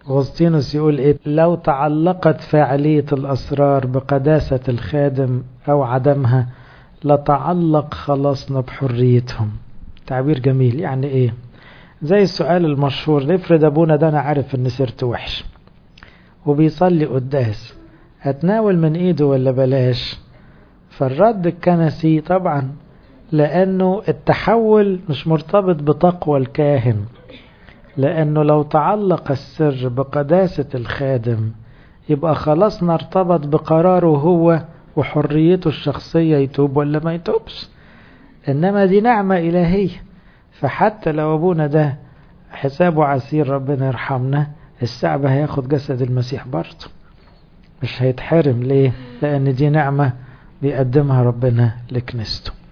أغسطينوس يقول إيه لو تعلقت فاعلية الأسرار بقداسة الخادم أو عدمها لتعلق خلاصنا بحريتهم تعبير جميل يعني إيه زي السؤال المشهور نفرض أبونا ده أنا عارف إن سيرته وحش وبيصلي قداس أتناول من إيده ولا بلاش فالرد الكنسي طبعا لأنه التحول مش مرتبط بتقوى الكاهن لأنه لو تعلق السر بقداسة الخادم يبقى خلاص ارتبط بقراره هو وحريته الشخصية يتوب ولا ما يتوبش إنما دي نعمة إلهية فحتى لو أبونا ده حسابه عسير ربنا يرحمنا الشعب هياخد جسد المسيح برضه مش هيتحرم ليه لأن دي نعمة بيقدمها ربنا لكنيسته